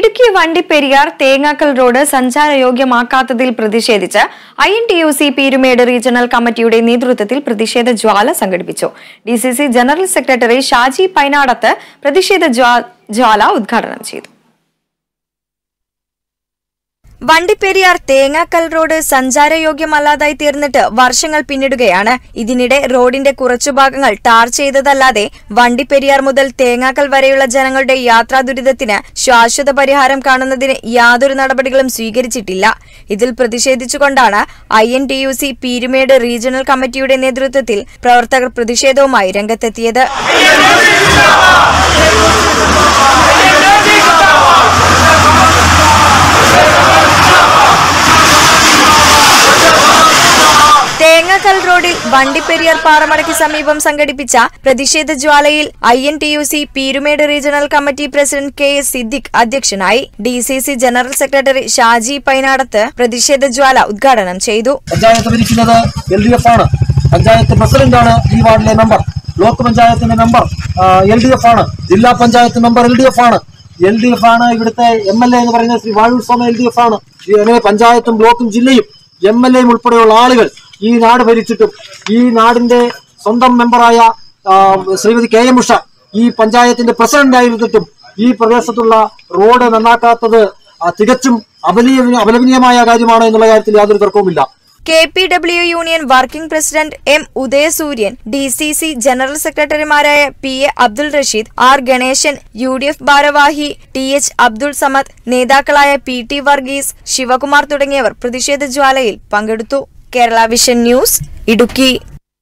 Idukki Vandiperiyar Thengakkal road സഞ്ചാരയോഗ്യമാക്കാത്തതിൽ പ്രതിഷേധിച്ച് I N T U C Peermade regional കമ്മിറ്റിയുടെ നേതൃത്വത്തിൽ പ്രതിഷേധ ജ്വാല സംഘടിപ്പിച്ചു D C C general secretary Shaji Painadath പ്രതിഷേധ ജ്വാ- ജ്വാല ഉദ്ഘാടനം ചെയ്തു വണ്ടിപ്പെരിയാർ തേങ്ങാക്കൽ റോഡ് സഞ്ചാരയോഗ്യമല്ലാതായി തീർന്നിട്ട് വർഷങ്ങൾ പിന്നിടുകയാണ് ഇതിനിടെ റോഡിന്റെ കുറച്ചു ഭാഗങ്ങൾ ടാർ ചെയ്തതല്ലാതെ വണ്ടിപ്പെരിയാർ മുതൽ തേങ്ങാക്കൽ വരെയുള്ള ജനങ്ങളുടെ യാത്രാ ദുരിതത്തിന് ശാശ്വത പരിഹാരം കാണുന്നതിന് യാതൊരു നടപടികളും സ്വീകരിച്ചിട്ടില്ല ഇതിൽ പ്രതിഷേധിച്ചുകൊണ്ടാണ് I N T U C Peermade regional കമ്മിറ്റിയുടെ നേതൃത്വത്തിൽ പ്രവർത്തകർ പ്രതിഷേധവുമായി രംഗത്തെത്തിയത് തേങ്ങാക്കൽ റോഡിൽ വണ്ടിപ്പെരിയാർ പാറമടയ്ക്ക് സമീപം സംഘടിപ്പിച്ച പ്രതിഷേധ ജ്വാലയിൽ I N T U C Peermade regional committee president K S Siddique അധ്യക്ഷനായി D C C general secretary Shaji Painadath പ്രതിഷേധ ജ്വാല ഉദ്ഘാടനം ചെയ്തു പഞ്ചായത്ത് ഭരിക്കുന്നത് എൽ ഡി എഫ് ആണ് പഞ്ചായത്ത് പ്രസിഡന്റാണ് ഈ വാർഡിലെ മെമ്പർ ബ്ലോക്ക് പഞ്ചായത്തിന്റെ മെമ്പർ എൽ ഡി എഫ് ആണ് ജില്ലാ panchayat member L D F ആണ് എൽ ഡി എഫ് ആണ് ഇവിടുത്തെ എം എൽ എ എന്ന് പറയുന്നത് Shri Vazhoor Swami L D F ആണ് ഈ അങ്ങനെ പഞ്ചായത്തും ബ്ലോക്കും ജില്ലയും എം എൽ എയും ഉൾപ്പെടെയുള്ള ആളുകൾ ഈ നാട് ഭരിച്ചിട്ടും ഈ നാടിന്റെ സ്വന്തം മെമ്പറായ ആ, ശ്രീമതി കെ എം ഉഷ ഈ പഞ്ചായത്തിന്റെ പ്രസിഡന്റ് ആയിരുന്നിട്ടും ഈ പ്രദേശത്തുള്ള റോഡ് നന്നാക്കാത്തത് ആ, തികച്ചും അപലീയ അപലപനീയമായ കാര്യമാണ് എന്നുള്ള കാര്യത്തിൽ യാതൊരു തർക്കവുമില്ല K P W union working president M Udayasooryan D C C general സെക്രട്ടറിമാരായ P A Abdul Rasheed R Ganeshan U D F ഭാരവാഹി ടി എച്ച് അബ്ദുൾ സമദ് നേതാക്കളായ പി ടി വർഗീസ് ശിവകുമാർ തുടങ്ങിയവർ പ്രതിഷേധ ജ്വാലയിൽ പങ്കെടുത്തു കേരള വിഷൻ ന്യൂസ് ഇടുക്കി